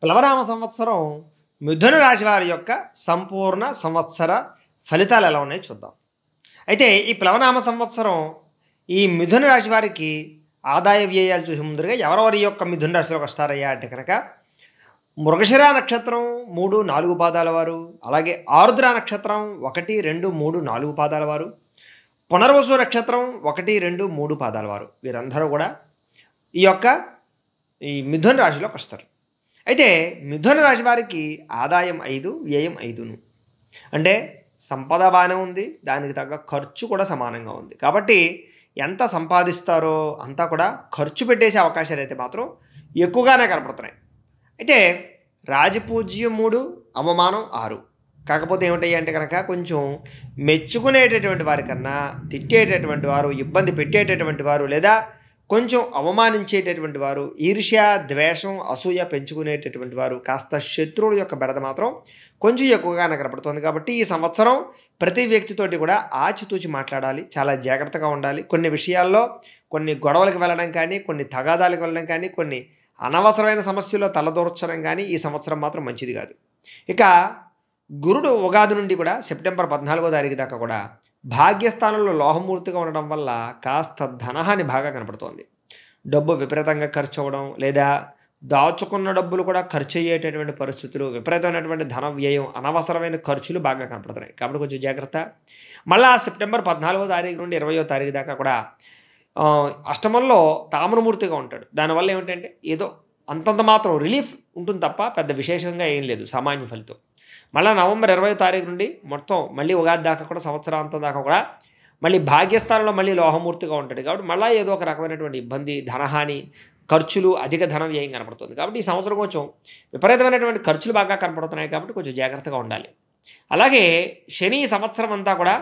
ప్లవనామ సంవత్సరం మిథున రాశి వారి యొక్క సంపూర్ణ సంవత్సర ఫలితాలు ఎలా ఉన్నాయో చూద్దాం అయితే ఈ ప్లవనామ సంవత్సరం ఈ మిథున రాశి వారికి ఆదాయ వ్యయాలు చూసే ముందుగా ఎవరెవరి యొక్క మిథున రాశిలోకి వస్తారయ్యా అంటే కనుక మృగశిర నక్షత్రం మూడు నాలుగు పాదాల వారు అలాగే ఆరుద్ర నక్షత్రం ఒకటి రెండు మూడు నాలుగు పాదాల వారు పునర్వసు నక్షత్రం ఒకటి రెండు మూడు పాదాల వారు వీరందరూ కూడా ఈ యొక్క ఈ మిథున రాశిలోకి వస్తారు అయితే మిథున రాశి వారికి ఆదాయం ఐదు వ్యయం ఐదును అంటే సంపద బాగానే ఉంది దానికి తగ్గ ఖర్చు కూడా సమానంగా ఉంది కాబట్టి ఎంత సంపాదిస్తారో అంతా కూడా ఖర్చు పెట్టేసే అవకాశాలు అయితే మాత్రం ఎక్కువగానే కనపడుతున్నాయి అయితే రాజపూజ్యం మూడు అవమానం ఆరు కాకపోతే ఏమిటయ్యా అంటే కనుక కొంచెం మెచ్చుకునేటటువంటి వారి కన్నా తిట్టేటటువంటి వారు ఇబ్బంది పెట్టేటటువంటి వారు లేదా కొంచెం అవమానించేటటువంటి వారు ఈర్ష్య ద్వేషం అసూయ పెంచుకునేటటువంటి వారు కాస్త శత్రువుల యొక్క బెడద మాత్రం కొంచెం ఎక్కువగానే కనపడుతుంది కాబట్టి ఈ సంవత్సరం ప్రతి వ్యక్తితోటి కూడా ఆచితూచి మాట్లాడాలి చాలా జాగ్రత్తగా ఉండాలి కొన్ని విషయాల్లో కొన్ని గొడవలకు వెళ్ళడం కానీ కొన్ని తగాదాలకు వెళ్ళడం కానీ కొన్ని అనవసరమైన సమస్యల్లో తలదూర్చడం కానీ ఈ సంవత్సరం మాత్రం మంచిది కాదు ఇక గురుడు ఉగాది నుండి కూడా సెప్టెంబర్ పద్నాలుగో తారీఖు దాకా కూడా భాగ్యస్థానంలో లోహమూర్తిగా ఉండడం వల్ల కాస్త ధనహాని బాగా కనపడుతోంది డబ్బు విపరీతంగా ఖర్చు అవ్వడం లేదా దాచుకున్న డబ్బులు కూడా ఖర్చు అయ్యేటటువంటి పరిస్థితులు విపరీతమైనటువంటి ధన వ్యయం అనవసరమైన ఖర్చులు బాగా కనపడుతున్నాయి కాబట్టి కొంచెం జాగ్రత్త మళ్ళా సెప్టెంబర్ పద్నాలుగో తారీఖు నుండి ఇరవయో తారీఖు దాకా కూడా ఆ, అష్టమంలో తామరమూర్తిగా ఉంటాడు దానివల్ల ఏమిటంటే ఏదో అంతంత మాత్రం రిలీఫ్ ఉంటుంది తప్ప పెద్ద విశేషంగా ఏం లేదు సామాన్య ఫలితం మళ్ళీ నవంబర్ ఇరవై తారీఖు నుండి మొత్తం మళ్ళీ ఉగాది దాకా కూడా సంవత్సరాంతం దాకా కూడా మళ్ళీ భాగ్యస్థానంలో మళ్ళీ లోహమూర్తిగా ఉంటాడు కాబట్టి మళ్ళీ ఏదో ఒక రకమైనటువంటి ఇబ్బంది ధనహాని ఖర్చులు అధిక ధన వ్యయం కనపడుతుంది కాబట్టి ఈ సంవత్సరం కొంచెం విపరీతమైనటువంటి ఖర్చులు బాగా కనపడుతున్నాయి కాబట్టి కొంచెం జాగ్రత్తగా ఉండాలి అలాగే శని ఈ సంవత్సరం అంతా కూడా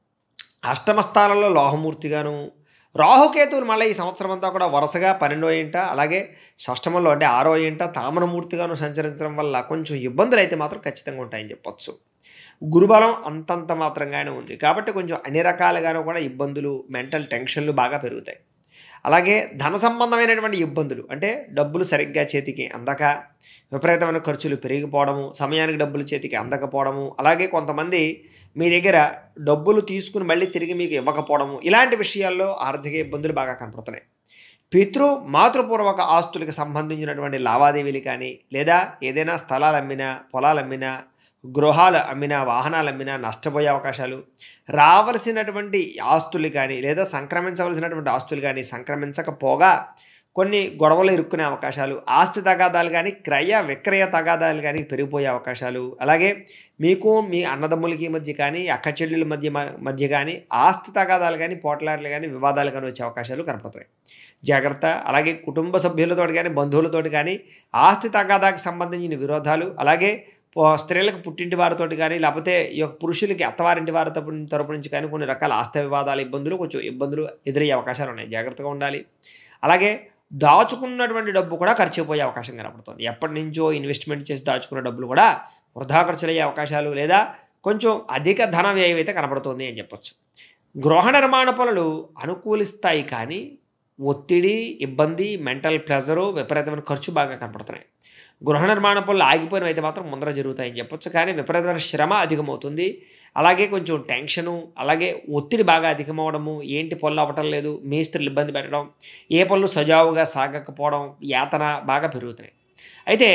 అష్టమ స్థానంలో లోహమూర్తిగాను రాహుకేతువులు మళ్ళీ ఈ సంవత్సరం అంతా కూడా వరుసగా పన్నెండో ఇంట అలాగే షష్టమంలో అంటే ఆరో ఇంట తామరమూర్తిగాను సంచరించడం వల్ల కొంచెం ఇబ్బందులు అయితే మాత్రం ఖచ్చితంగా ఉంటాయని చెప్పొచ్చు గురుబలం అంతంత మాత్రంగానే ఉంది కాబట్టి కొంచెం అన్ని రకాలుగాను కూడా ఇబ్బందులు మెంటల్ టెన్షన్లు బాగా పెరుగుతాయి అలాగే ధన సంబంధమైనటువంటి ఇబ్బందులు అంటే డబ్బులు సరిగ్గా చేతికి అందక విపరీతమైన ఖర్చులు పెరిగిపోవడము సమయానికి డబ్బులు చేతికి అందకపోవడము అలాగే కొంతమంది మీ దగ్గర డబ్బులు తీసుకుని మళ్ళీ తిరిగి మీకు ఇవ్వకపోవడము ఇలాంటి విషయాల్లో ఆర్థిక ఇబ్బందులు బాగా కనపడుతున్నాయి పితృ మాతృపూర్వక ఆస్తులకు సంబంధించినటువంటి లావాదేవీలు కానీ లేదా ఏదైనా స్థలాలు అమ్మినా పొలాలు అమ్మినా గృహాలు అమ్మినా వాహనాలు అమ్మినా నష్టపోయే అవకాశాలు రావలసినటువంటి ఆస్తులు కానీ లేదా సంక్రమించవలసినటువంటి ఆస్తులు కానీ సంక్రమించకపోగా కొన్ని గొడవలు ఇరుక్కునే అవకాశాలు ఆస్తి తగాదాలు కానీ క్రయ విక్రయ తగాదాలు కానీ పెరిగిపోయే అవకాశాలు అలాగే మీకు మీ అన్నదమ్ములకి మధ్య కానీ అక్క చెల్లెల మధ్య మధ్య కానీ ఆస్తి తగాదాలు కానీ పోట్లాటలు కానీ వివాదాలు కానీ వచ్చే అవకాశాలు కనపడుతున్నాయి జాగ్రత్త అలాగే కుటుంబ సభ్యులతో కానీ బంధువులతోటి కానీ ఆస్తి తగాదాకి సంబంధించిన విరోధాలు అలాగే పో- స్త్రీలకు పుట్టింటి వారితోటి కానీ లేకపోతే ఈ యొక్క పురుషులకి అత్తవారింటి వారి తరపు తరపు నుంచి కానీ కొన్ని రకాల ఆస్తి వివాదాల ఇబ్బందులు కొంచెం ఇబ్బందులు ఎదురయ్యే అవకాశాలు ఉన్నాయి జాగ్రత్తగా ఉండాలి అలాగే దాచుకున్నటువంటి డబ్బు కూడా ఖర్చు అయిపోయే అవకాశం కనపడుతుంది ఎప్పటి నుంచో ఇన్వెస్ట్మెంట్ చేసి దాచుకున్న డబ్బులు కూడా వృధా ఖర్చులయ్యే అవకాశాలు లేదా కొంచెం అధిక ధన వ్యయం అయితే కనపడుతుంది అని చెప్పొచ్చు గృహ నిర్మాణ పనులు అనుకూలిస్తాయి కానీ ఒత్తిడి ఇబ్బంది మెంటల్ ప్రెజరు విపరీతమైన ఖర్చు బాగా కనపడుతున్నాయి గృహ నిర్మాణ పనులు ఆగిపోయినవి అయితే మాత్రం ముందర జరుగుతాయని చెప్పొచ్చు కానీ విపరీతమైన శ్రమ అధికమవుతుంది అలాగే కొంచెం టెన్షను అలాగే ఒత్తిడి బాగా అధికమవడము ఏంటి పనులు అవ్వటం లేదు మేస్త్రులు ఇబ్బంది పెట్టడం ఏ పనులు సజావుగా సాగకపోవడం యాతన బాగా పెరుగుతున్నాయి అయితే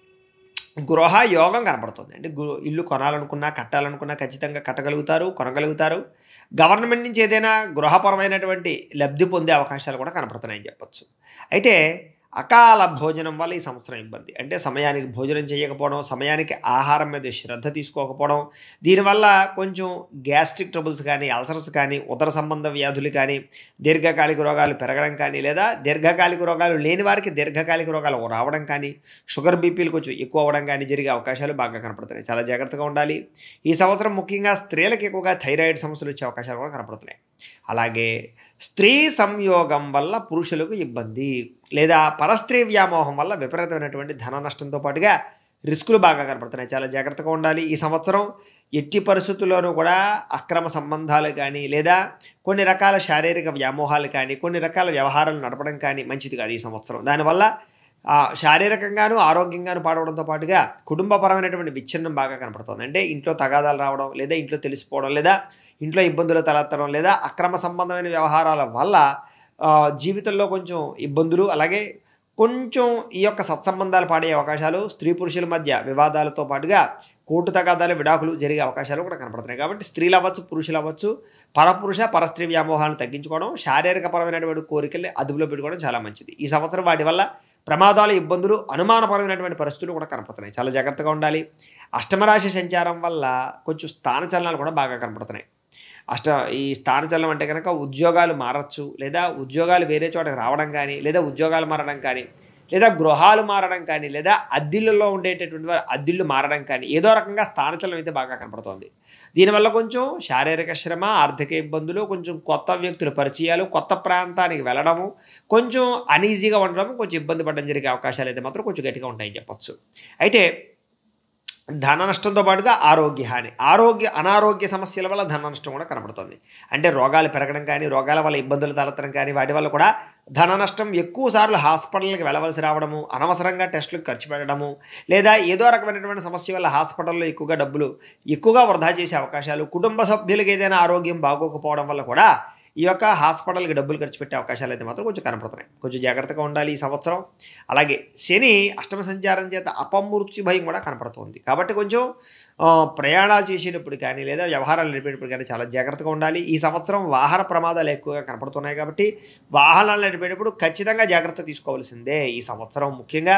గృహ యోగం కనపడుతుంది అంటే గృ ఇల్లు కొనాలనుకున్నా కట్టాలనుకున్నా ఖచ్చితంగా కట్టగలుగుతారు కొనగలుగుతారు గవర్నమెంట్ నుంచి ఏదైనా గృహపరమైనటువంటి లబ్ధి పొందే అవకాశాలు కూడా కనపడుతున్నాయని చెప్పొచ్చు అయితే అకాల భోజనం వల్ల ఈ సంవత్సరం ఇబ్బంది అంటే సమయానికి భోజనం చేయకపోవడం సమయానికి ఆహారం మీద శ్రద్ధ తీసుకోకపోవడం దీనివల్ల కొంచెం గ్యాస్ట్రిక్ ట్రబుల్స్ కానీ అల్సర్స్ కానీ ఉదర సంబంధ వ్యాధులు కానీ దీర్ఘకాలిక రోగాలు పెరగడం కానీ లేదా దీర్ఘకాలిక రోగాలు లేని వారికి దీర్ఘకాలిక రోగాలు రావడం కానీ షుగర్ బీపీలు కొంచెం ఎక్కువ అవ్వడం కానీ జరిగే అవకాశాలు బాగా కనపడుతున్నాయి చాలా జాగ్రత్తగా ఉండాలి ఈ సంవత్సరం ముఖ్యంగా స్త్రీలకు ఎక్కువగా థైరాయిడ్ సమస్యలు వచ్చే అవకాశాలు కూడా కనపడుతున్నాయి అలాగే స్త్రీ సంయోగం వల్ల పురుషులకు ఇబ్బంది లేదా పరస్త్రీ వ్యామోహం వల్ల విపరీతమైనటువంటి ధన నష్టంతో పాటుగా రిస్కులు బాగా కనపడుతున్నాయి చాలా జాగ్రత్తగా ఉండాలి ఈ సంవత్సరం ఎట్టి పరిస్థితుల్లోనూ కూడా అక్రమ సంబంధాలు కానీ లేదా కొన్ని రకాల శారీరక వ్యామోహాలు కానీ కొన్ని రకాల వ్యవహారాలు నడపడం కానీ మంచిది కాదు ఈ సంవత్సరం దానివల్ల ఆ, శారీరకంగాను ఆరోగ్యంగాను పాడవడంతో పాటుగా కుటుంబపరమైనటువంటి విచ్ఛిన్నం బాగా కనపడుతుంది అంటే ఇంట్లో తగాదాలు రావడం లేదా ఇంట్లో తెలిసిపోవడం లేదా ఇంట్లో ఇబ్బందులు తలెత్తడం లేదా అక్రమ సంబంధమైన వ్యవహారాల వల్ల ఆ, జీవితంలో కొంచెం ఇబ్బందులు అలాగే కొంచెం ఈ యొక్క సత్సంబంధాలు పాడే అవకాశాలు స్త్రీ పురుషుల మధ్య వివాదాలతో పాటుగా కోర్టు తగాదాలు విడాకులు జరిగే అవకాశాలు కూడా కనపడుతున్నాయి కాబట్టి స్త్రీలు అవ్వచ్చు పురుషులు అవ్వచ్చు పరపురుష పరస్త్రీ వ్యామోహాలను తగ్గించుకోవడం శారీరకపరమైనటువంటి కోరికల్ని అదుపులో పెట్టుకోవడం చాలా మంచిది ఈ సంవత్సరం వాటి వల్ల ప్రమాదాలు ఇబ్బందులు అనుమానపరమైనటువంటి పరిస్థితులు కూడా కనపడుతున్నాయి చాలా జాగ్రత్తగా ఉండాలి అష్టమరాశి సంచారం వల్ల కొంచెం స్థానచలనాలు కూడా బాగా కనపడుతున్నాయి అష్ట ఈ స్థానచలనం అంటే కనుక ఉద్యోగాలు మారచ్చు లేదా ఉద్యోగాలు వేరే చోటకి రావడం కానీ లేదా ఉద్యోగాలు మారడం కానీ లేదా గృహాలు మారడం కానీ లేదా అద్దిళ్ళలో ఉండేటటువంటి వారు అద్దిళ్ళు మారడం కానీ ఏదో రకంగా స్థానచలనం అయితే బాగా కనపడుతోంది దీనివల్ల కొంచెం శారీరక శ్రమ ఆర్థిక ఇబ్బందులు కొంచెం కొత్త వ్యక్తుల పరిచయాలు కొత్త ప్రాంతానికి వెళ్ళడము కొంచెం అనీజీగా ఉండడం కొంచెం ఇబ్బంది పడడం జరిగే అవకాశాలు అయితే మాత్రం కొంచెం గట్టిగా ఉంటాయని చెప్పొచ్చు అయితే ధన నష్టంతో పాటుగా ఆరోగ్య హాని ఆరోగ్య అనారోగ్య సమస్యల వల్ల ధన నష్టం కూడా కనపడుతుంది అంటే రోగాలు పెరగడం కానీ రోగాల వల్ల ఇబ్బందులు తలెత్తడం కానీ వాటి వల్ల కూడా ధన నష్టం ఎక్కువ సార్లు హాస్పిటల్కి వెళ్ళవలసి రావడము అనవసరంగా టెస్టులకు ఖర్చు పెట్టడము లేదా ఏదో రకమైనటువంటి సమస్య వల్ల హాస్పిటల్లో ఎక్కువగా డబ్బులు ఎక్కువగా వృధా చేసే అవకాశాలు కుటుంబ సభ్యులకు ఏదైనా ఆరోగ్యం బాగోకపోవడం వల్ల కూడా ఈ యొక్క హాస్పిటల్కి డబ్బులు ఖర్చు పెట్టే అవకాశాలు అయితే మాత్రం కొంచెం కనపడుతున్నాయి కొంచెం జాగ్రత్తగా ఉండాలి ఈ సంవత్సరం అలాగే శని అష్టమ సంచారం చేత అపమృత్యు భయం కూడా కనపడుతుంది కాబట్టి కొంచెం ఆ, ప్రయాణాలు చేసేటప్పుడు కానీ లేదా వ్యవహారాలు నడిపేటప్పుడు కానీ చాలా జాగ్రత్తగా ఉండాలి ఈ సంవత్సరం వాహన ప్రమాదాలు ఎక్కువగా కనపడుతున్నాయి కాబట్టి వాహనాలు నడిపేటప్పుడు ఖచ్చితంగా జాగ్రత్త తీసుకోవాల్సిందే ఈ సంవత్సరం ముఖ్యంగా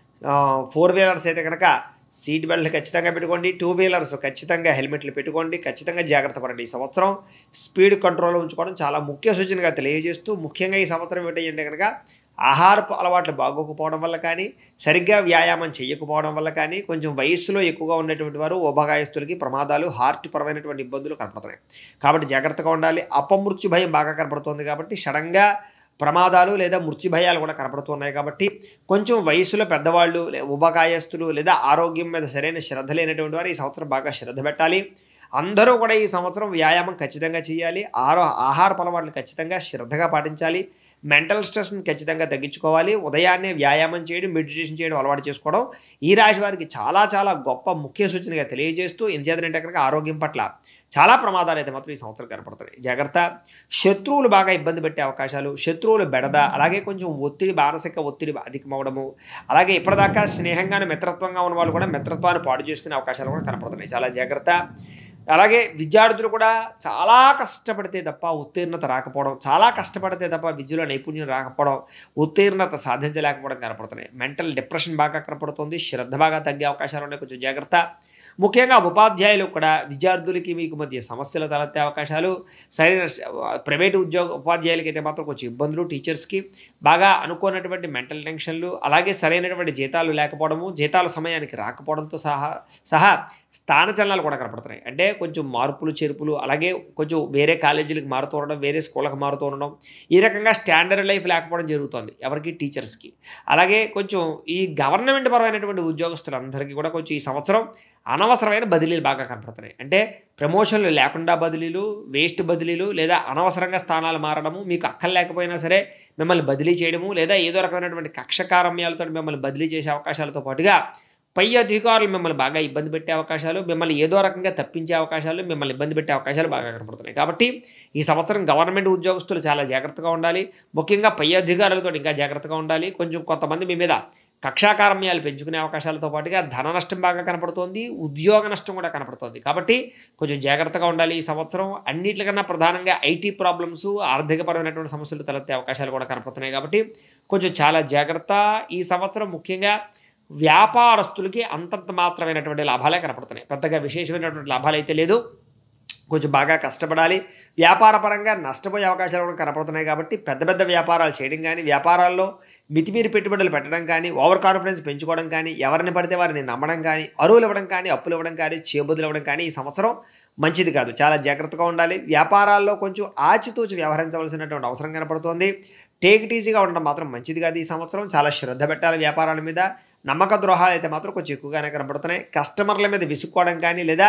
ఫోర్ వీలర్స్ అయితే కనుక సీట్ బెల్ట్ ఖచ్చితంగా పెట్టుకోండి టూ వీలర్స్ ఖచ్చితంగా హెల్మెట్లు పెట్టుకోండి ఖచ్చితంగా జాగ్రత్త పడండి ఈ సంవత్సరం స్పీడ్ కంట్రోల్లో ఉంచుకోవడం చాలా ముఖ్య సూచనగా తెలియజేస్తూ ముఖ్యంగా ఈ సంవత్సరం ఏంటంటే కనుక ఆహారపు అలవాట్లు బాగోకపోవడం వల్ల కానీ సరిగ్గా వ్యాయామం చేయకపోవడం వల్ల కానీ కొంచెం వయస్సులో ఎక్కువగా ఉన్నటువంటి వారు ఉభగాయస్తులకి ప్రమాదాలు హార్ట్ పరమైనటువంటి ఇబ్బందులు కనపడుతున్నాయి కాబట్టి జాగ్రత్తగా ఉండాలి అపమృత్యు భయం బాగా కనపడుతుంది కాబట్టి సడన్గా ప్రమాదాలు లేదా మృత్యు భయాలు కూడా కనపడుతున్నాయి కాబట్టి కొంచెం వయసులో పెద్దవాళ్ళు లే- ఉబకాయస్తులు లేదా ఆరోగ్యం మీద సరైన శ్రద్ధ లేనటువంటి వారు ఈ సంవత్సరం బాగా శ్రద్ధ పెట్టాలి అందరూ కూడా ఈ సంవత్సరం వ్యాయామం ఖచ్చితంగా చేయాలి ఆరో ఆహార అలవాట్లు ఖచ్చితంగా శ్రద్ధగా పాటించాలి మెంటల్ స్ట్రెస్ని ఖచ్చితంగా తగ్గించుకోవాలి ఉదయాన్నే వ్యాయామం చేయడం మెడిటేషన్ చేయడం అలవాటు చేసుకోవడం ఈ రాశి వారికి చాలా చాలా గొప్ప ముఖ్య సూచనగా తెలియజేస్తూ ఎంచేతంటే కనుక ఆరోగ్యం పట్ల చాలా ప్రమాదాలు అయితే మాత్రం ఈ సంవత్సరం కనపడుతున్నాయి జాగ్రత్త శత్రువులు బాగా ఇబ్బంది పెట్టే అవకాశాలు శత్రువులు బెడద అలాగే కొంచెం ఒత్తిడి మానసిక ఒత్తిడి అధికమవడము అలాగే ఇప్పటిదాకా స్నేహంగానే మిత్రత్వంగా ఉన్న వాళ్ళు కూడా మిత్రత్వాన్ని పాడు చేసుకునే అవకాశాలు కూడా కనపడుతున్నాయి చాలా జాగ్రత్త అలాగే విద్యార్థులు కూడా చాలా కష్టపడితే తప్ప ఉత్తీర్ణత రాకపోవడం చాలా కష్టపడితే తప్ప విద్యలో నైపుణ్యం రాకపోవడం ఉత్తీర్ణత సాధించలేకపోవడం కనపడుతున్నాయి మెంటల్ డిప్రెషన్ బాగా కనపడుతుంది శ్రద్ధ బాగా తగ్గే అవకాశాలు ఉన్నాయి కొంచెం జాగ్రత్త ముఖ్యంగా ఉపాధ్యాయులు కూడా విద్యార్థులకి మీకు మధ్య సమస్యలు తలెత్తే అవకాశాలు సరైన ప్రైవేట్ ఉద్యోగ ఉపాధ్యాయులకి అయితే మాత్రం కొంచెం ఇబ్బందులు టీచర్స్కి బాగా అనుకోనటువంటి మెంటల్ టెన్షన్లు అలాగే సరైనటువంటి జీతాలు లేకపోవడము జీతాలు సమయానికి రాకపోవడంతో సహా సహా స్థానచలనాలు కూడా కనపడుతున్నాయి అంటే కొంచెం మార్పులు చేర్పులు అలాగే కొంచెం వేరే కాలేజీలకు మారుతూ ఉండడం వేరే స్కూళ్ళకి మారుతూ ఉండడం ఈ రకంగా స్టాండర్డ్ లైఫ్ లేకపోవడం జరుగుతుంది ఎవరికి టీచర్స్కి అలాగే కొంచెం ఈ గవర్నమెంట్ పరమైనటువంటి ఉద్యోగస్తులందరికీ కూడా కొంచెం ఈ సంవత్సరం అనవసరమైన బదిలీలు బాగా కనపడుతున్నాయి అంటే ప్రమోషన్లు లేకుండా బదిలీలు వేస్ట్ బదిలీలు లేదా అనవసరంగా స్థానాలు మారడము మీకు అక్కలు లేకపోయినా సరే మిమ్మల్ని బదిలీ చేయడము లేదా ఏదో రకమైనటువంటి కక్షకారమ్యాలతో మిమ్మల్ని బదిలీ చేసే అవకాశాలతో పాటుగా పై అధికారులు మిమ్మల్ని బాగా ఇబ్బంది పెట్టే అవకాశాలు మిమ్మల్ని ఏదో రకంగా తప్పించే అవకాశాలు మిమ్మల్ని ఇబ్బంది పెట్టే అవకాశాలు బాగా కనపడుతున్నాయి కాబట్టి ఈ సంవత్సరం గవర్నమెంట్ ఉద్యోగస్తులు చాలా జాగ్రత్తగా ఉండాలి ముఖ్యంగా పై అధికారులతో ఇంకా జాగ్రత్తగా ఉండాలి కొంచెం కొంతమంది మీ మీద కక్షాకారమ్యాలు పెంచుకునే అవకాశాలతో పాటుగా ధన నష్టం బాగా కనపడుతోంది ఉద్యోగ నష్టం కూడా కనపడుతోంది కాబట్టి కొంచెం జాగ్రత్తగా ఉండాలి ఈ సంవత్సరం అన్నిటికన్నా ప్రధానంగా ఐటీ ప్రాబ్లమ్స్ ఆర్థికపరమైనటువంటి సమస్యలు తలెత్తే అవకాశాలు కూడా కనపడుతున్నాయి కాబట్టి కొంచెం చాలా జాగ్రత్త ఈ సంవత్సరం ముఖ్యంగా వ్యాపారస్తులకి అంతంత మాత్రమైనటువంటి లాభాలే కనపడుతున్నాయి పెద్దగా విశేషమైనటువంటి లాభాలు అయితే లేదు కొంచెం బాగా కష్టపడాలి వ్యాపార పరంగా నష్టపోయే అవకాశాలు కూడా కనపడుతున్నాయి కాబట్టి పెద్ద పెద్ద వ్యాపారాలు చేయడం కానీ వ్యాపారాల్లో మితిమీరి పెట్టుబడులు పెట్టడం కానీ ఓవర్ కాన్ఫిడెన్స్ పెంచుకోవడం కానీ ఎవరిని పడితే వారిని నమ్మడం కానీ అరువులు ఇవ్వడం కానీ అప్పులు ఇవ్వడం కానీ చేబుదులు ఇవ్వడం కానీ ఈ సంవత్సరం మంచిది కాదు చాలా జాగ్రత్తగా ఉండాలి వ్యాపారాల్లో కొంచెం ఆచితూచి వ్యవహరించవలసినటువంటి అవసరం కనపడుతోంది టేక్ ఇట్ ఈజీగా ఉండడం మాత్రం మంచిది కాదు ఈ సంవత్సరం చాలా శ్రద్ధ పెట్టాలి వ్యాపారాల మీద నమ్మక ద్రోహాలు అయితే మాత్రం కొంచెం ఎక్కువగానే కనపడుతున్నాయి కస్టమర్ల మీద విసుక్కోవడం కానీ లేదా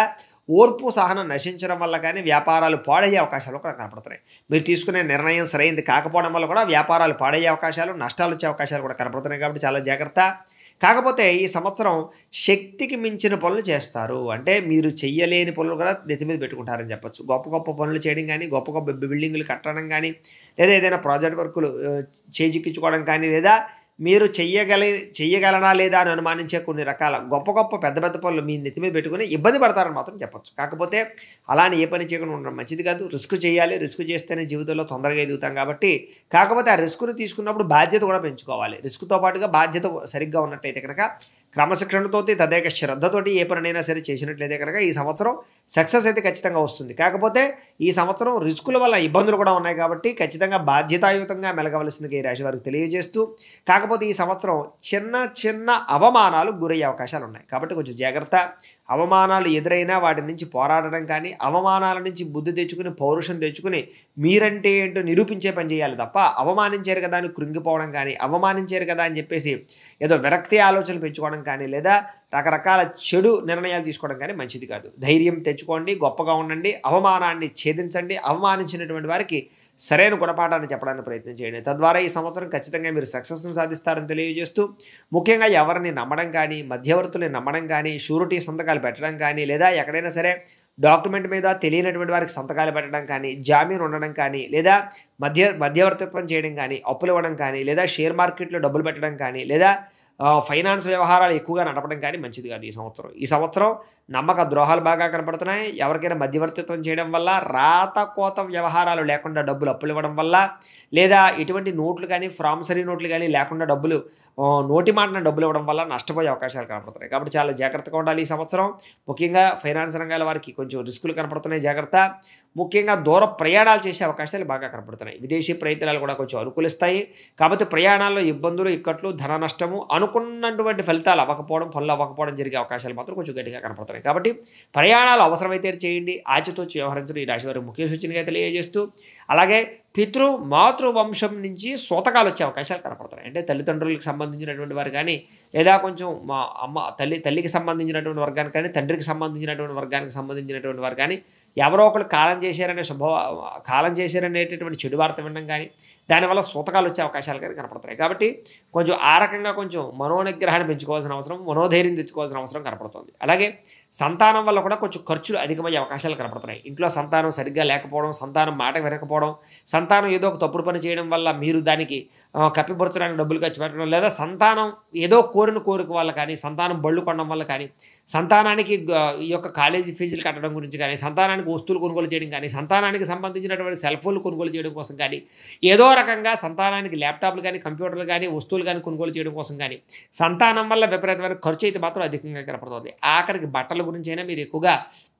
ఓర్పు సహనం నశించడం వల్ల కానీ వ్యాపారాలు పాడయ్యే అవకాశాలు కూడా కనపడుతున్నాయి మీరు తీసుకునే నిర్ణయం సరైనది కాకపోవడం వల్ల కూడా వ్యాపారాలు పాడయ్యే అవకాశాలు నష్టాలు వచ్చే అవకాశాలు కూడా కనపడుతున్నాయి కాబట్టి చాలా జాగ్రత్త కాకపోతే ఈ సంవత్సరం శక్తికి మించిన పనులు చేస్తారు అంటే మీరు చెయ్యలేని పనులు కూడా నెత్తి మీద పెట్టుకుంటారని చెప్పొచ్చు గొప్ప గొప్ప పనులు చేయడం కానీ గొప్ప గొప్ప బిల్డింగులు కట్టడం కానీ లేదా ఏదైనా ప్రాజెక్ట్ వర్కులు ఆ, చేజిక్కించుకోవడం కానీ లేదా మీరు చెయ్యగల చెయ్యగలనా లేదా అని అనుమానించే కొన్ని రకాల గొప్ప గొప్ప పెద్ద పెద్ద పనులు మీ నెత్తి మీద పెట్టుకుని ఇబ్బంది పడతారని మాత్రం చెప్పొచ్చు కాకపోతే అలానే ఏ పని చేయకుండా ఉండడం మంచిది కాదు రిస్క్ చేయాలి రిస్క్ చేస్తేనే జీవితంలో తొందరగా ఎదుగుతాం కాబట్టి కాకపోతే ఆ రిస్క్ను తీసుకున్నప్పుడు బాధ్యత కూడా పెంచుకోవాలి రిస్క్తో పాటుగా బాధ్యత సరిగ్గా ఉన్నట్టయితే కనుక క్రమశిక్షణతోటి తదేక శ్రద్ధతోటి ఏ పనినైనా సరే చేసినట్లయితే కనుక ఈ సంవత్సరం సక్సెస్ అయితే ఖచ్చితంగా వస్తుంది కాకపోతే ఈ సంవత్సరం రిస్కుల వల్ల ఇబ్బందులు కూడా ఉన్నాయి కాబట్టి ఖచ్చితంగా బాధ్యతాయుతంగా మెలగవలసిందిగా ఈ రాశి వారికి తెలియజేస్తూ కాకపోతే ఈ సంవత్సరం చిన్న చిన్న అవమానాలు గురయ్యే అవకాశాలు ఉన్నాయి కాబట్టి కొంచెం జాగ్రత్త అవమానాలు ఎదురైనా వాటి నుంచి పోరాడడం కానీ అవమానాల నుంచి బుద్ధి తెచ్చుకుని పౌరుషం తెచ్చుకుని మీరంటే ఏంటో నిరూపించే పని చేయాలి తప్ప అవమానించారు కదా అని కృంగిపోవడం కానీ అవమానించారు కదా అని చెప్పేసి ఏదో విరక్తి ఆలోచనలు పెంచుకోవడం కానీ లేదా రకరకాల చెడు నిర్ణయాలు తీసుకోవడం కానీ మంచిది కాదు ధైర్యం తెచ్చుకోండి గొప్పగా ఉండండి అవమానాన్ని ఛేదించండి అవమానించినటువంటి వారికి సరైన గుణపాఠాన్ని చెప్పడానికి ప్రయత్నం చేయండి తద్వారా ఈ సంవత్సరం ఖచ్చితంగా మీరు సక్సెస్ని సాధిస్తారని తెలియజేస్తూ ముఖ్యంగా ఎవరిని నమ్మడం కానీ మధ్యవర్తుల్ని నమ్మడం కానీ షూరిటీ సంతకాలు పెట్టడం కానీ లేదా ఎక్కడైనా సరే డాక్యుమెంట్ మీద తెలియనటువంటి వారికి సంతకాలు పెట్టడం కానీ జామీన్ ఉండడం కానీ లేదా మధ్య మధ్యవర్తిత్వం చేయడం కానీ అప్పులు ఇవ్వడం కానీ లేదా షేర్ మార్కెట్లో డబ్బులు పెట్టడం కానీ లేదా ఆ, ఫైనాన్స్ వ్యవహారాలు ఎక్కువగా నడపడం కానీ మంచిది కాదు ఈ సంవత్సరం ఈ సంవత్సరం నమ్మక ద్రోహాలు బాగా కనపడుతున్నాయి ఎవరికైనా మధ్యవర్తిత్వం చేయడం వల్ల రాత కోత వ్యవహారాలు లేకుండా డబ్బులు అప్పులు ఇవ్వడం వల్ల లేదా ఇటువంటి నోట్లు కానీ ఫ్రామసరీ నోట్లు కానీ లేకుండా డబ్బులు ఆ, నోటి మాటన డబ్బులు ఇవ్వడం వల్ల నష్టపోయే అవకాశాలు కనపడుతున్నాయి కాబట్టి చాలా జాగ్రత్తగా ఉండాలి ఈ సంవత్సరం ముఖ్యంగా ఫైనాన్స్ రంగాల వారికి కొంచెం రిస్కులు కనపడుతున్నాయి జాగ్రత్త ముఖ్యంగా దూర ప్రయాణాలు చేసే అవకాశాలు బాగా కనపడుతున్నాయి విదేశీ ప్రయత్నాలు కూడా కొంచెం అనుకూలిస్తాయి కాబట్టి ప్రయాణాల్లో ఇబ్బందులు ఇక్కట్లు ధన నష్టము అనుకున్నటువంటి ఫలితాలు అవ్వకపోవడం పనులు అవ్వకపోవడం జరిగే అవకాశాలు మాత్రం కొంచెం గట్టిగా కనపడుతున్నాయి కాబట్టి ప్రయాణాలు అవసరమైతే చేయండి ఆచితూచి వ్యవహరించడం ఈ రాశి వారికి ముఖ్య సూచనగా తెలియజేస్తూ అలాగే పితృ మాతృ వంశం నుంచి సూతకాలు వచ్చే అవకాశాలు కనపడుతున్నాయి అంటే తల్లిదండ్రులకు సంబంధించినటువంటి వారు కానీ లేదా కొంచెం మా అమ్మ తల్లి తల్లికి సంబంధించినటువంటి వర్గానికి కానీ తండ్రికి సంబంధించినటువంటి వర్గానికి సంబంధించినటువంటి వారు కానీ ఎవరో ఒకరు కాలం చేశారనే శుభ కాలం చేశారనేటటువంటి చెడు వార్త వినడం కానీ దానివల్ల సూతకాలు వచ్చే అవకాశాలు కానీ కనపడుతున్నాయి కాబట్టి కొంచెం ఆ రకంగా కొంచెం మనోనిగ్రహాన్ని పెంచుకోవాల్సిన అవసరం మనోధైర్యం తెచ్చుకోవాల్సిన అవసరం కనపడుతుంది అలాగే సంతానం వల్ల కూడా కొంచెం ఖర్చులు అధికమయ్యే అవకాశాలు కనపడుతున్నాయి ఇంట్లో సంతానం సరిగ్గా లేకపోవడం సంతానం మాట వినకపోవడం సంతానం ఏదో ఒక తప్పుడు పని చేయడం వల్ల మీరు దానికి ఆ, కప్పిపరచడానికి డబ్బులు ఖర్చు పెట్టడం లేదా సంతానం ఏదో కోరిన కోరిక వల్ల కానీ సంతానం బళ్ళు కొనడం వల్ల కానీ సంతానానికి గ- ఈ యొక్క కాలేజీ ఫీజులు కట్టడం గురించి కానీ సంతానానికి వస్తువులు కొనుగోలు చేయడం కానీ సంతానానికి సంబంధించినటువంటి సెల్ ఫోన్లు కొనుగోలు చేయడం కోసం కానీ ఏదో రకంగా సంతానానికి ల్యాప్టాప్లు కానీ కంప్యూటర్లు కానీ వస్తువులు కానీ కొనుగోలు చేయడం కోసం కానీ సంతానం వల్ల విపరీతమైన ఖర్చు అయితే మాత్రం అధికంగా కనపడుతుంది ఆఖరికి బట్టల గురించి అయినా మీరు ఎక్కువగా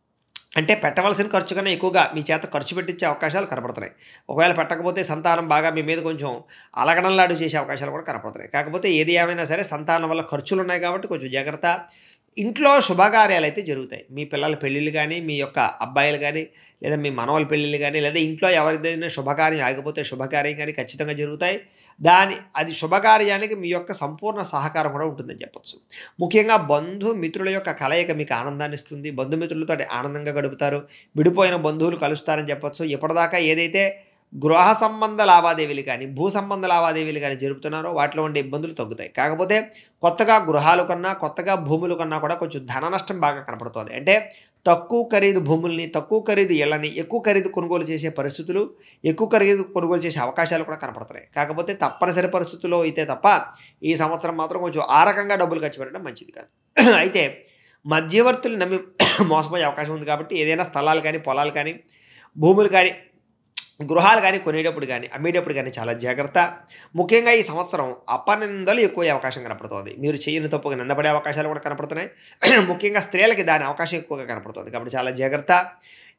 అంటే పెట్టవలసిన ఖర్చు కన్నా ఎక్కువగా మీ చేత ఖర్చు పెట్టించే అవకాశాలు కనపడుతున్నాయి ఒకవేళ పెట్టకపోతే సంతానం బాగా మీ మీద కొంచెం అలగడంలాడు చేసే అవకాశాలు కూడా కనపడుతున్నాయి కాకపోతే ఏది ఏమైనా సరే సంతానం వల్ల ఖర్చులు ఉన్నాయి కాబట్టి కొంచెం జాగ్రత్త ఇంట్లో శుభకార్యాలు అయితే జరుగుతాయి మీ పిల్లల పెళ్ళిళ్ళు కానీ మీ యొక్క అబ్బాయిలు కానీ లేదా మీ మనవల పెళ్ళిళ్ళు కానీ లేదా ఇంట్లో ఎవరిదైనా శుభకార్యం ఆగిపోతే శుభకార్యం కానీ ఖచ్చితంగా జరుగుతాయి దాని అది శుభకార్యానికి మీ యొక్క సంపూర్ణ సహకారం కూడా ఉంటుందని చెప్పొచ్చు ముఖ్యంగా బంధు మిత్రుల యొక్క కలయిక మీకు ఆనందాన్ని ఇస్తుంది బంధుమిత్రులతో ఆనందంగా గడుపుతారు విడిపోయిన బంధువులు కలుస్తారని చెప్పొచ్చు ఇప్పటిదాకా ఏదైతే గృహ సంబంధ లావాదేవీలు కానీ భూ సంబంధ లావాదేవీలు కానీ జరుపుతున్నారో వాటిలో ఉండే ఇబ్బందులు తగ్గుతాయి కాకపోతే కొత్తగా గృహాలు కన్నా కొత్తగా భూములు కన్నా కూడా కొంచెం ధన నష్టం బాగా కనపడుతుంది అంటే తక్కువ ఖరీదు భూముల్ని తక్కువ ఖరీదు ఇళ్ళని ఎక్కువ ఖరీదు కొనుగోలు చేసే పరిస్థితులు ఎక్కువ ఖరీదు కొనుగోలు చేసే అవకాశాలు కూడా కనపడుతున్నాయి కాకపోతే తప్పనిసరి పరిస్థితుల్లో అయితే తప్ప ఈ సంవత్సరం మాత్రం కొంచెం ఆ రకంగా డబ్బులు ఖర్చు పెట్టడం మంచిది కాదు అయితే మధ్యవర్తులు నమ్మి మోసపోయే అవకాశం ఉంది కాబట్టి ఏదైనా స్థలాలు కానీ పొలాలు కానీ భూములు కానీ గృహాలు కానీ కొనేటప్పుడు కానీ అమ్మేటప్పుడు కానీ చాలా జాగ్రత్త ముఖ్యంగా ఈ సంవత్సరం అపనిందలు ఎక్కువ అవకాశం కనపడుతుంది మీరు చేయని తప్పుగా నిందపడే అవకాశాలు కూడా కనపడుతున్నాయి ముఖ్యంగా స్త్రీలకి దాని అవకాశం ఎక్కువగా కనపడుతుంది కాబట్టి చాలా జాగ్రత్త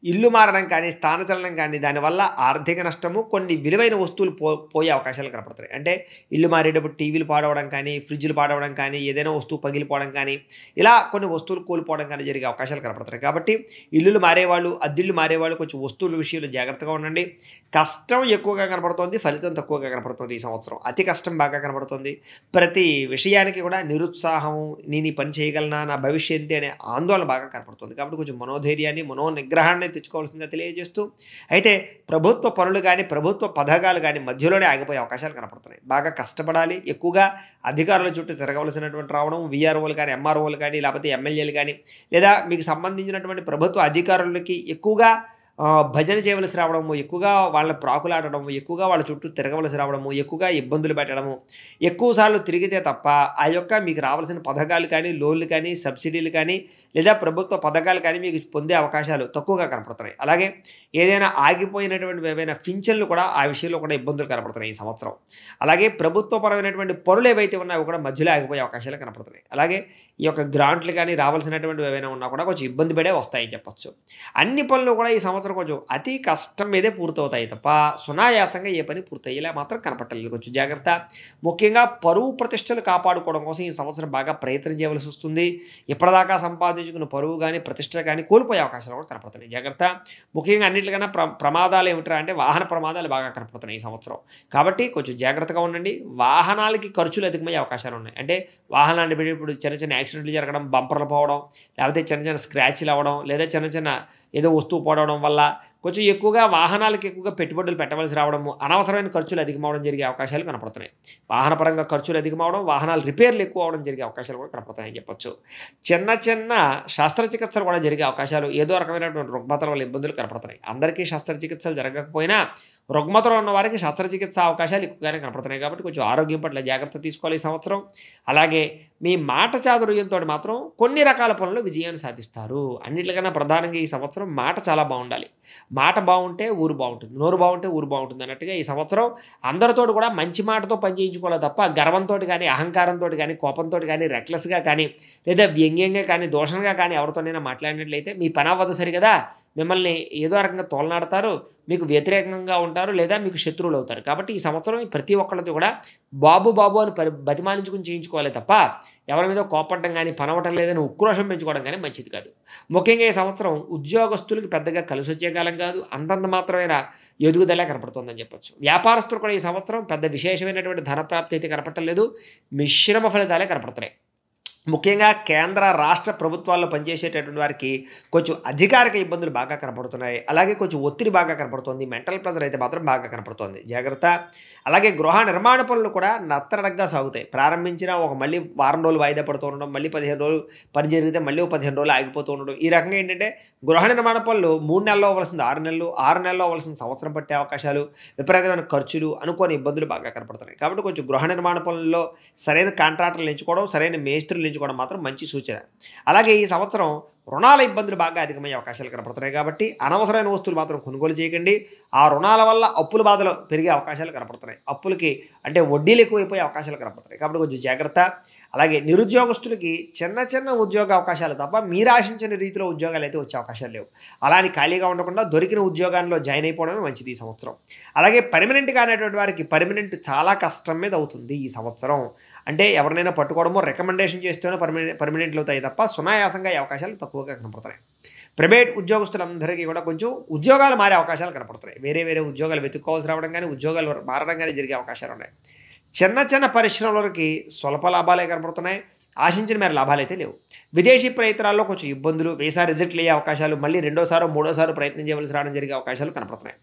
ఇల్లు మారడం కానీ స్థానచలనం కానీ దానివల్ల ఆర్థిక నష్టము కొన్ని విలువైన వస్తువులు పో పోయే అవకాశాలు కనపడతాయి అంటే ఇల్లు మారేటప్పుడు టీవీలు పాడవడం కానీ ఫ్రిడ్జ్లు పాడవడం కానీ ఏదైనా వస్తువు పగిలిపోవడం కానీ ఇలా కొన్ని వస్తువులు కోల్పోవడం కానీ జరిగే అవకాశాలు కనపడతాయి కాబట్టి ఇల్లులు మారేవాళ్ళు అద్దిళ్ళు మారేవాళ్ళు కొంచెం వస్తువుల విషయంలో జాగ్రత్తగా ఉండండి కష్టం ఎక్కువగా కనపడుతోంది ఫలితం తక్కువగా కనపడుతుంది ఈ సంవత్సరం అతి కష్టం బాగా కనపడుతుంది ప్రతి విషయానికి కూడా నిరుత్సాహం నేను ఈ పని చేయగలనా నా భవిష్యత్తు అనే ఆందోళన బాగా కనపడుతుంది కాబట్టి కొంచెం మనోధైర్యాన్ని మనోనిగ్రహాన్ని తెచ్చుకోవాల్సిందిగా తెలియజేస్తూ అయితే ప్రభుత్వ పనులు కానీ ప్రభుత్వ పథకాలు కానీ మధ్యలోనే ఆగిపోయే అవకాశాలు కనపడుతున్నాయి బాగా కష్టపడాలి ఎక్కువగా అధికారుల చుట్టూ తిరగవలసినటువంటి రావడం విఆర్ఓలు కానీ ఎంఆర్ఓలు కానీ లేకపోతే ఎమ్మెల్యేలు కానీ లేదా మీకు సంబంధించినటువంటి ప్రభుత్వ అధికారులకి ఎక్కువగా ఆ, భజన చేయవలసి రావడము ఎక్కువగా వాళ్ళ ప్రాకులాడడము ఎక్కువగా వాళ్ళ చుట్టూ తిరగవలసి రావడము ఎక్కువగా ఇబ్బందులు పెట్టడము ఎక్కువసార్లు తిరిగితే తప్ప ఆ యొక్క మీకు రావాల్సిన పథకాలు కానీ లోన్లు కానీ సబ్సిడీలు కానీ లేదా ప్రభుత్వ పథకాలు కానీ మీకు పొందే అవకాశాలు తక్కువగా కనపడుతున్నాయి అలాగే ఏదైనా ఆగిపోయినటువంటి ఏవైనా పింఛన్లు కూడా ఆ విషయంలో కూడా ఇబ్బందులు కనపడుతున్నాయి ఈ సంవత్సరం అలాగే ప్రభుత్వపరమైనటువంటి పనులు ఏవైతే ఉన్నాయో అవి కూడా మధ్యలో ఆగిపోయే అవకాశాలు కనపడుతున్నాయి అలాగే ఈ యొక్క గ్రాంట్లు కానీ రావాల్సినటువంటి ఏవైనా ఉన్నా కూడా కొంచెం ఇబ్బంది పడే వస్తాయని చెప్పొచ్చు అన్ని పనులు కూడా ఈ సంవత్సరం కొంచెం అతి కష్టం మీదే పూర్తవుతాయి తప్ప సునాయాసంగా ఏ పని పూర్తయ్యేలా మాత్రం కనపట్టలేదు కొంచెం జాగ్రత్త ముఖ్యంగా పరువు ప్రతిష్టలు కాపాడుకోవడం కోసం ఈ సంవత్సరం బాగా ప్రయత్నం చేయవలసి వస్తుంది ఇప్పటిదాకా సంపాదించుకున్న పరువు కానీ ప్రతిష్ట కానీ కోల్పోయే అవకాశాలు కూడా కనపడుతున్నాయి జాగ్రత్త ముఖ్యంగా అన్నిటికన్నా ప్ర ప్రమాదాలు ఏమిట్రా అంటే వాహన ప్రమాదాలు బాగా కనపడుతున్నాయి ఈ సంవత్సరం కాబట్టి కొంచెం జాగ్రత్తగా ఉండండి వాహనాలకి ఖర్చులు అధికమయ్యే అవకాశాలు ఉన్నాయి అంటే వాహనాన్ని పెట్టి ఇప్పుడు చిన్న చిన్న యాక్సిడెంట్లు జరగడం బంపర్లు పోవడం లేకపోతే చిన్న చిన్న స్క్రాచ్లు అవ్వడం లేదా చిన్న చిన్న ఏదో వస్తువు పోవడం వల్ల కొంచెం ఎక్కువగా వాహనాలకు ఎక్కువగా పెట్టుబడులు పెట్టవలసి రావడము అనవసరమైన ఖర్చులు అధికమవడం జరిగే అవకాశాలు కనపడుతున్నాయి వాహనపరంగా ఖర్చులు అధికమవడం వాహనాలు రిపేర్లు ఎక్కువ అవడం జరిగే అవకాశాలు కూడా కనపడుతున్నాయని చెప్పొచ్చు చిన్న చిన్న శస్త్రచికిత్సలు కూడా జరిగే అవకాశాలు ఏదో రకమైనటువంటి రుగ్మతల వల్ల ఇబ్బందులు కనపడుతున్నాయి అందరికీ శస్త్రచికిత్సలు జరగకపోయినా రుగ్మతలు ఉన్న వారికి శస్త్రచికిత్స అవకాశాలు ఎక్కువగానే కనపడుతున్నాయి కాబట్టి కొంచెం ఆరోగ్యం పట్ల జాగ్రత్త తీసుకోవాలి ఈ సంవత్సరం అలాగే మీ మాట చాతుర్యంతో మాత్రం కొన్ని రకాల పనులు విజయాన్ని సాధిస్తారు అన్నిటికన్నా ప్రధానంగా ఈ సంవత్సరం మాట చాలా బాగుండాలి మాట బాగుంటే ఊరు బాగుంటుంది నోరు బాగుంటే ఊరు బాగుంటుంది అన్నట్టుగా ఈ సంవత్సరం అందరితో కూడా మంచి మాటతో పని చేయించుకోవాలి తప్ప గర్వంతో కానీ అహంకారంతో కానీ కోపంతో కానీ రెక్లెస్గా కానీ లేదా వ్యంగ్యంగా కానీ దోషంగా కానీ ఎవరితోనైనా మాట్లాడినట్లయితే మీ పని అవ్వదు సరి కదా మిమ్మల్ని ఏదో రకంగా తోలనాడతారు మీకు వ్యతిరేకంగా ఉంటారు లేదా మీకు శత్రువులు అవుతారు కాబట్టి ఈ సంవత్సరం ప్రతి ఒక్కళ్ళతో కూడా బాబు బాబు అని పరి బతిమాలించుకుని చేయించుకోవాలి తప్ప ఎవరి మీద కోపడడం కానీ పనవటం లేదని ఉక్రోషం పెంచుకోవడం కానీ మంచిది కాదు ముఖ్యంగా ఈ సంవత్సరం ఉద్యోగస్తులకు పెద్దగా కలిసి వచ్చే కాలం కాదు అంతంత మాత్రమైన ఎదుగుదల కనపడుతుందని చెప్పొచ్చు వ్యాపారస్తులు కూడా ఈ సంవత్సరం పెద్ద విశేషమైనటువంటి ధన ప్రాప్తి అయితే కనపడలేదు మిశ్రమ ఫలితాలే కనపడుతున్నాయి ముఖ్యంగా కేంద్ర రాష్ట్ర ప్రభుత్వాల్లో పనిచేసేటటువంటి వారికి కొంచెం అధికారిక ఇబ్బందులు బాగా కనపడుతున్నాయి అలాగే కొంచెం ఒత్తిడి బాగా కనపడుతుంది మెంటల్ ప్రెజర్ అయితే మాత్రం బాగా కనపడుతుంది జాగ్రత్త అలాగే గృహ నిర్మాణ పనులు కూడా నత్తనడగ్గా సాగుతాయి ప్రారంభించిన ఒక మళ్ళీ వారం రోజులు వాయిదా పడుతూ ఉండడం మళ్ళీ పదిహేను రోజులు పని జరిగితే మళ్ళీ ఒక పదిహేను రోజులు ఆగిపోతూ ఉండడం ఈ రకంగా ఏంటంటే గృహ నిర్మాణ పనులు మూడు నెలల్లో అవ్వాల్సింది ఆరు నెలలు ఆరు నెలల్లో అవ్వాల్సిన సంవత్సరం పట్టే అవకాశాలు విపరీతమైన ఖర్చులు అనుకోని ఇబ్బందులు బాగా కనపడుతున్నాయి కాబట్టి కొంచెం గృహ నిర్మాణ పనుల్లో సరైన కాంట్రాక్టర్లు ఎంచుకోవడం సరైన మేస్త్రులు ఎంచుకోవడం మాత్రం మంచి సూచన అలాగే ఈ సంవత్సరం రుణాల ఇబ్బందులు బాగా అధికమయ్యే అవకాశాలు కనపడుతున్నాయి కాబట్టి అనవసరమైన వస్తువులు మాత్రం కొనుగోలు చేయకండి ఆ రుణాల వల్ల అప్పుల బాధలు పెరిగే అవకాశాలు కనపడుతున్నాయి అప్పులకి అంటే వడ్డీలు ఎక్కువైపోయే అవకాశాలు కనపడుతున్నాయి కాబట్టి కొంచెం జాగ్రత్త అలాగే నిరుద్యోగస్తులకి చిన్న చిన్న ఉద్యోగ అవకాశాలు తప్ప మీరు ఆశించిన రీతిలో ఉద్యోగాలు అయితే వచ్చే అవకాశాలు లేవు అలా అని ఖాళీగా ఉండకుండా దొరికిన ఉద్యోగాల్లో జాయిన్ అయిపోవడమే మంచిది ఈ సంవత్సరం అలాగే పర్మనెంట్గా అనేటువంటి వారికి పర్మనెంట్ చాలా కష్టం మీద అవుతుంది ఈ సంవత్సరం అంటే ఎవరినైనా పట్టుకోవడమో రికమెండేషన్ చేస్తేనే పర్మనెంట్ పర్మనెంట్లు అవుతాయి తప్ప సునాయాసంగా ఈ అవకాశాలు తక్కువగా కనపడుతున్నాయి ప్రైవేట్ ఉద్యోగస్తులందరికీ కూడా కొంచెం ఉద్యోగాలు మారే అవకాశాలు కనపడుతున్నాయి వేరే వేరే ఉద్యోగాలు వెతుక్కోవాల్సి రావడం కానీ ఉద్యోగాలు మారడం కానీ జరిగే అవకాశాలు ఉన్నాయి చిన్న చిన్న పరిశ్రమలకి స్వల్ప లాభాలే కనపడుతున్నాయి ఆశించిన మేర లాభాలు అయితే లేవు విదేశీ ప్రయత్నాల్లో కొంచెం ఇబ్బందులు వీసా రిజెక్ట్లు అయ్యే అవకాశాలు మళ్ళీ రెండోసారో మూడోసారో ప్రయత్నం చేయవలసి రావడం జరిగే అవకాశాలు కనపడుతున్నాయి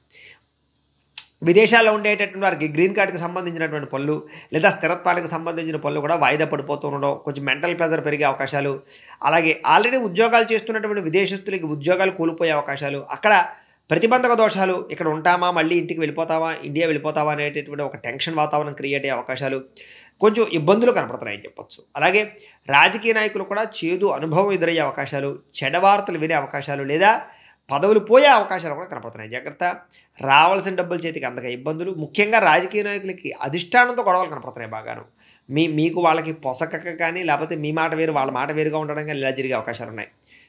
విదేశాల్లో ఉండేటటువంటి వారికి గ్రీన్ కార్డుకి సంబంధించినటువంటి పనులు లేదా స్థిరత్వానికి సంబంధించిన పనులు కూడా వాయిదా పడిపోతూ ఉండడం కొంచెం మెంటల్ ప్రెజర్ పెరిగే అవకాశాలు అలాగే ఆల్రెడీ ఉద్యోగాలు చేస్తున్నటువంటి విదేశస్తులకి ఉద్యోగాలు కోల్పోయే అవకాశాలు అక్కడ ప్రతిబంధక దోషాలు ఇక్కడ ఉంటామా మళ్ళీ ఇంటికి వెళ్ళిపోతావా ఇండియా వెళ్ళిపోతావా అనేటటువంటి ఒక టెన్షన్ వాతావరణం క్రియేట్ అయ్యే అవకాశాలు కొంచెం ఇబ్బందులు కనపడుతున్నాయని చెప్పొచ్చు అలాగే రాజకీయ నాయకులు కూడా చేదు అనుభవం ఎదురయ్యే అవకాశాలు చెడవార్తలు వినే అవకాశాలు లేదా పదవులు పోయే అవకాశాలు కూడా కనపడుతున్నాయి జాగ్రత్త రావాల్సిన డబ్బుల చేతికి అందక ఇబ్బందులు ముఖ్యంగా రాజకీయ నాయకులకి అధిష్టానంతో గొడవలు కనపడుతున్నాయి బాగాను మీ మీకు వాళ్ళకి పొసకక కానీ లేకపోతే మీ మాట వేరు వాళ్ళ మాట వేరుగా ఉండడం కానీ ఇలా జరిగే అవకాశాలు ఉన్నాయి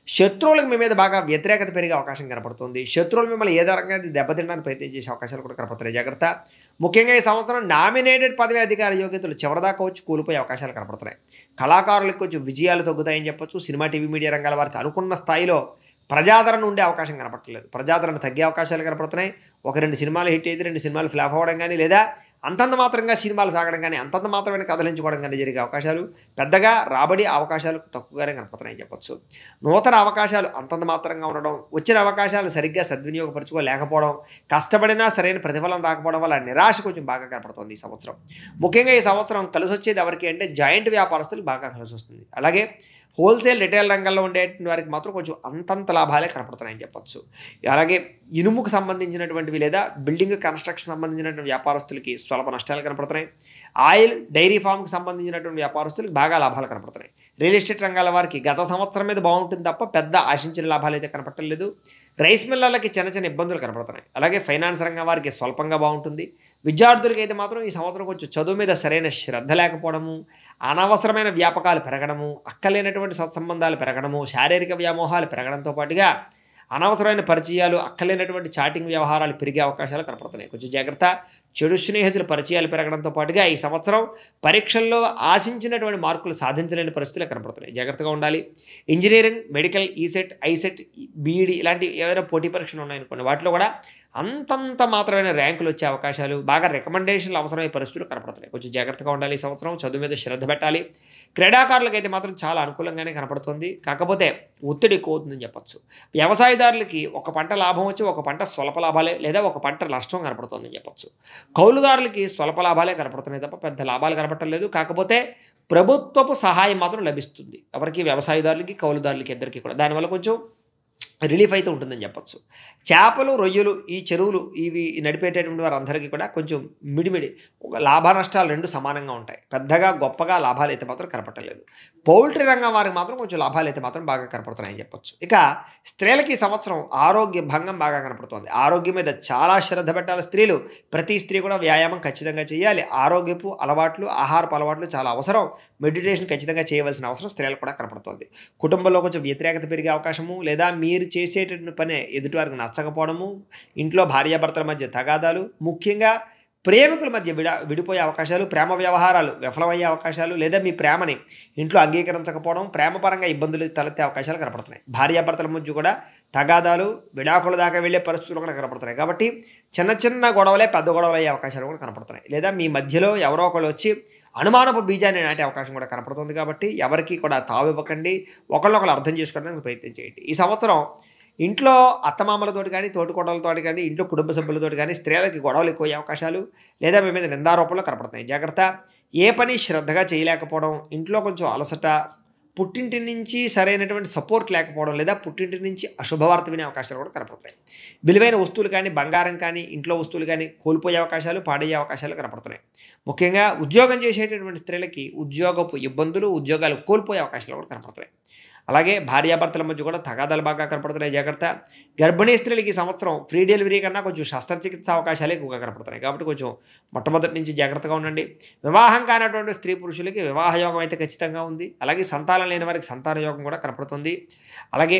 శత్రువులకు మీ మీద బాగా వ్యతిరేకత పెరిగే అవకాశం కనపడుతుంది శత్రువులు మిమ్మల్ని ఏ రకంగా దెబ్బతినడానికి ప్రయత్నం చేసే అవకాశాలు కూడా కనపడుతున్నాయి జాగ్రత్త ముఖ్యంగా ఈ సంవత్సరం నామినేటెడ్ పదవి అధికార యోగ్యతలు చివరిదాకా వచ్చి కూలిపోయే అవకాశాలు కనపడుతున్నాయి కళాకారులకు కొంచెం విజయాలు తగ్గుతాయని చెప్పొచ్చు సినిమా టీవీ మీడియా రంగాల వారికి అనుకున్న స్థాయిలో ప్రజాదరణ ఉండే అవకాశం కనపడట్లేదు ప్రజాదరణ తగ్గే అవకాశాలు కనపడుతున్నాయి ఒక రెండు సినిమాలు హిట్ అయితే రెండు సినిమాలు ఫ్లాప్ అవ్వడం కానీ లేదా అంతంత మాత్రంగా సినిమాలు సాగడం కానీ అంతంత మాత్రమైన కథలించుకోవడం కానీ జరిగే అవకాశాలు పెద్దగా రాబడి అవకాశాలు తక్కువగానే కనపడుతున్నాయని చెప్పొచ్చు నూతన అవకాశాలు అంతంత మాత్రంగా ఉండడం వచ్చిన అవకాశాలు సరిగ్గా సద్వినియోగపరచుకోలేకపోవడం కష్టపడినా సరైన ప్రతిఫలం రాకపోవడం వల్ల నిరాశ కొంచెం బాగా కనపడుతుంది ఈ సంవత్సరం ముఖ్యంగా ఈ సంవత్సరం కలిసి వచ్చేది ఎవరికి అంటే జాయింట్ వ్యాపారస్తులు బాగా కలిసి వస్తుంది అలాగే హోల్సేల్ రిటైల్ రంగంలో ఉండే వారికి మాత్రం కొంచెం అంతంత లాభాలే కనపడుతున్నాయని చెప్పొచ్చు అలాగే ఇనుముకు సంబంధించినటువంటివి లేదా బిల్డింగ్ కన్స్ట్రక్షన్ సంబంధించినటువంటి వ్యాపారస్తులకి స్వల్ప నష్టాలు కనపడుతున్నాయి ఆయిల్ డైరీ ఫామ్కి సంబంధించినటువంటి వ్యాపారస్తులకు బాగా లాభాలు కనపడుతున్నాయి రియల్ ఎస్టేట్ రంగాల వారికి గత సంవత్సరం మీద బాగుంటుంది తప్ప పెద్ద ఆశించిన లాభాలు అయితే కనపడలేదు రైస్ మిల్లర్లకి చిన్న చిన్న ఇబ్బందులు కనపడుతున్నాయి అలాగే ఫైనాన్స్ రంగం వారికి స్వల్పంగా బాగుంటుంది విద్యార్థులకి అయితే మాత్రం ఈ సంవత్సరం కొంచెం చదువు మీద సరైన శ్రద్ధ లేకపోవడము అనవసరమైన వ్యాపకాలు పెరగడము అక్కలేనటువంటి సత్సంబంధాలు పెరగడము శారీరక వ్యామోహాలు పెరగడంతో పాటుగా అనవసరమైన పరిచయాలు అక్కలేనటువంటి చాటింగ్ వ్యవహారాలు పెరిగే అవకాశాలు కనపడుతున్నాయి కొంచెం జాగ్రత్త చెడు స్నేహితుల పరిచయాలు పెరగడంతో పాటుగా ఈ సంవత్సరం పరీక్షల్లో ఆశించినటువంటి మార్కులు సాధించలేని పరిస్థితులు కనపడుతున్నాయి జాగ్రత్తగా ఉండాలి engineering medical ECET ICET BEd ఇలాంటి ఏదైనా పోటీ పరీక్షలు ఉన్నాయనుకోండి వాటిలో కూడా అంతంత మాత్రమైన ర్యాంకులు వచ్చే అవకాశాలు బాగా రికమెండేషన్లు అవసరమయ్యే పరిస్థితులు కనపడుతున్నాయి కొంచెం జాగ్రత్తగా ఉండాలి ఈ సంవత్సరం చదువు మీద శ్రద్ధ పెట్టాలి క్రీడాకారులకు అయితే మాత్రం చాలా అనుకూలంగానే కనపడుతుంది కాకపోతే ఒత్తిడి ఎక్కువ అవుతుందని చెప్పొచ్చు వ్యవసాయదారులకి ఒక పంట లాభం వచ్చి ఒక పంట స్వల్ప లాభాలే లేదా ఒక పంట నష్టం కనపడుతుందని చెప్పొచ్చు కౌలుదారులకి స్వల్ప లాభాలే కనపడుతున్నాయి తప్ప పెద్ద లాభాలు కనపడలేదు కాకపోతే ప్రభుత్వపు సహాయం మాత్రం లభిస్తుంది ఎవరికి వ్యవసాయదారులకి కౌలుదారులకి ఇద్దరికి కూడా దానివల్ల కొంచెం రిలీఫ్ అయితే ఉంటుందని చెప్పొచ్చు చేపలు రొయ్యలు ఈ చెరువులు ఇవి నడిపేటటువంటి వారందరికీ కూడా కొంచెం మిడిమిడి ఒక లాభ నష్టాలు రెండు సమానంగా ఉంటాయి పెద్దగా గొప్పగా లాభాలు అయితే మాత్రం కనపడలేదు పౌల్ట్రీ రంగం వారికి మాత్రం కొంచెం లాభాలు అయితే మాత్రం బాగా కనపడుతున్నాయని చెప్పొచ్చు ఇక స్త్రీలకి ఈ సంవత్సరం ఆరోగ్య భంగం బాగా కనపడుతోంది ఆరోగ్యం మీద చాలా శ్రద్ధ పెట్టాలి స్త్రీలు ప్రతి స్త్రీ కూడా వ్యాయామం ఖచ్చితంగా చేయాలి ఆరోగ్యపు అలవాట్లు ఆహారపు అలవాట్లు చాలా అవసరం మెడిటేషన్ ఖచ్చితంగా చేయవలసిన అవసరం స్త్రీలకు కూడా కనపడుతోంది కుటుంబంలో కొంచెం వ్యతిరేకత పెరిగే అవకాశము లేదా మీరు చేసేటటువంటి పని ఎదుటివారికి నచ్చకపోవడము ఇంట్లో భార్యాభర్తల మధ్య తగాదాలు ముఖ్యంగా ప్రేమికుల మధ్య విడ విడిపోయే అవకాశాలు ప్రేమ వ్యవహారాలు విఫలమయ్యే అవకాశాలు లేదా మీ ప్రేమని ఇంట్లో అంగీకరించకపోవడం ప్రేమపరంగా ఇబ్బందులు తలెత్తే అవకాశాలు కనపడుతున్నాయి భార్యాభర్తల మధ్య కూడా తగాదాలు విడాకుల దాకా వెళ్ళే పరిస్థితులు కూడా కనపడుతున్నాయి కాబట్టి చిన్న చిన్న గొడవలే పెద్ద గొడవలు అయ్యే అవకాశాలు కూడా కనపడుతున్నాయి లేదా మీ మధ్యలో ఎవరో ఒకళ్ళు వచ్చి అనుమానపు బీజాన్ని నాటే అవకాశం కూడా కనపడుతుంది కాబట్టి ఎవరికి కూడా తావు ఇవ్వకండి ఒకళ్ళొకళ్ళు అర్థం చేసుకోవడానికి ప్రయత్నం చేయండి ఈ సంవత్సరం ఇంట్లో అత్తమామలతోటి కానీ తోటికోడలతోటి కానీ ఇంట్లో కుటుంబ సభ్యులతోటి కానీ స్త్రీలకి గొడవలు ఎక్కువ అయ్యే అవకాశాలు లేదా మీ మీద నిందారోపణలు కనపడుతున్నాయి జాగ్రత్త ఏ పని శ్రద్ధగా చేయలేకపోవడం ఇంట్లో కొంచెం అలసట పుట్టింటి నుంచి సరైనటువంటి సపోర్ట్ లేకపోవడం లేదా పుట్టింటి నుంచి అశుభవార్త వినే అవకాశాలు కూడా కనపడుతున్నాయి విలువైన వస్తువులు కానీ బంగారం కానీ ఇంట్లో వస్తువులు కానీ కోల్పోయే అవకాశాలు పాడయ్యే అవకాశాలు కనపడుతున్నాయి ముఖ్యంగా ఉద్యోగం చేసేటటువంటి స్త్రీలకి ఉద్యోగపు ఇబ్బందులు ఉద్యోగాలు కోల్పోయే అవకాశాలు కూడా కనపడుతున్నాయి అలాగే భార్యాభర్తల మధ్య కూడా తగాదాలు బాగా కనపడుతున్నాయి జాగ్రత్త గర్భిణీ స్త్రీలకి ఈ సంవత్సరం ఫ్రీ డెలివరీ కన్నా కొంచెం శస్త్రచికిత్స అవకాశాలు ఎక్కువగా కనపడుతున్నాయి కాబట్టి కొంచెం మొట్టమొదటి నుంచి జాగ్రత్తగా ఉండండి వివాహం కానటువంటి స్త్రీ పురుషులకి వివాహ యోగం అయితే ఖచ్చితంగా ఉంది అలాగే సంతానం లేని వారికి సంతాన యోగం కూడా కనపడుతుంది అలాగే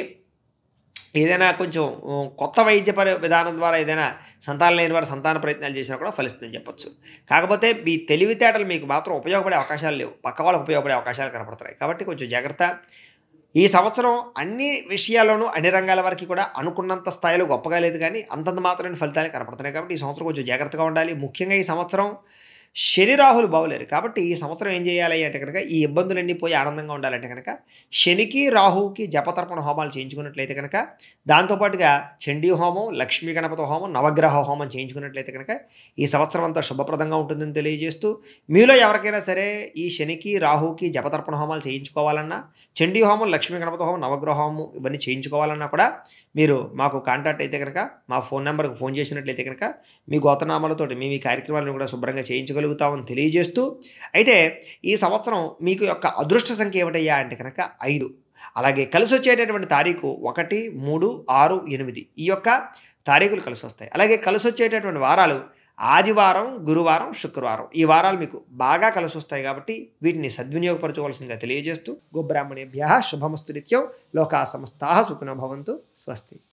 ఏదైనా కొంచెం ఉ, కొత్త వైద్య పరి విధానం ద్వారా ఏదైనా సంతానం లేని వారు సంతాన ప్రయత్నాలు చేసినా కూడా ఫలిస్తుందని చెప్పొచ్చు కాకపోతే మీ తెలివితేటలు మీకు మాత్రం ఉపయోగపడే అవకాశాలు లేవు పక్క వాళ్ళకు ఉపయోగపడే అవకాశాలు కనపడుతున్నాయి కాబట్టి కొంచెం జాగ్రత్త ఈ సంవత్సరం అన్ని విషయాల్లోనూ అన్ని రంగాల వరకు కూడా అనుకున్నంత స్థాయిలో గొప్పగా లేదు కానీ అంతంత మాత్రమే ఫలితాలు కనపడుతున్నాయి కాబట్టి ఈ సంవత్సరం కొంచెం జాగ్రత్తగా ఉండాలి ముఖ్యంగా ఈ సంవత్సరం శని రాహులు బాగులేరు కాబట్టి ఈ సంవత్సరం ఏం చేయాలి అంటే కనుక ఈ ఇబ్బందులన్నీ పోయి ఆనందంగా ఉండాలంటే కనుక శనికి రాహువుకి జపతర్పణ హోమాలు చేయించుకున్నట్లయితే కనుక దాంతోపాటుగా చండీ హోమం లక్ష్మీ గణపతి హోమం నవగ్రహ హోమం చేయించుకున్నట్లయితే కనుక ఈ సంవత్సరం అంతా శుభప్రదంగా ఉంటుందని తెలియజేస్తూ మీలో ఎవరికైనా సరే ఈ శనికి రాహుకి జపతర్పణ హోమాలు చేయించుకోవాలన్నా చండీ హోమం లక్ష్మీ గణపతి హోమం నవగ్రహ హోమం ఇవన్నీ చేయించుకోవాలన్నా కూడా మీరు మాకు కాంటాక్ట్ అయితే కనుక మా ఫోన్ నెంబర్కి ఫోన్ చేసినట్లయితే కనుక మీ గోతనామాలతో మేము ఈ కార్యక్రమాలను కూడా శుభ్రంగా చేయించగలుగుతామని తెలియజేస్తూ అయితే ఈ సంవత్సరం మీకు యొక్క అదృష్ట సంఖ్య ఏమిటయ్యా అంటే కనుక ఐదు అలాగే కలిసి వచ్చేటటువంటి తారీఖు ఒకటి మూడు ఆరు ఎనిమిది ఈ యొక్క తారీఖులు కలిసి వస్తాయి అలాగే కలిసి వచ్చేటటువంటి వారాలు ఆదివారం గురువారం శుక్రవారం ఈ వారాలు మీకు బాగా కలిసి వస్తాయి కాబట్టి వీటిని సద్వినియోగపరచుకోవాల్సిందిగా తెలియజేస్తూ గోబ్రాహ్మణేభ్య శుభమస్తు నిత్యం లోకా సమస్తా సుఖినో భవంతు స్వస్తి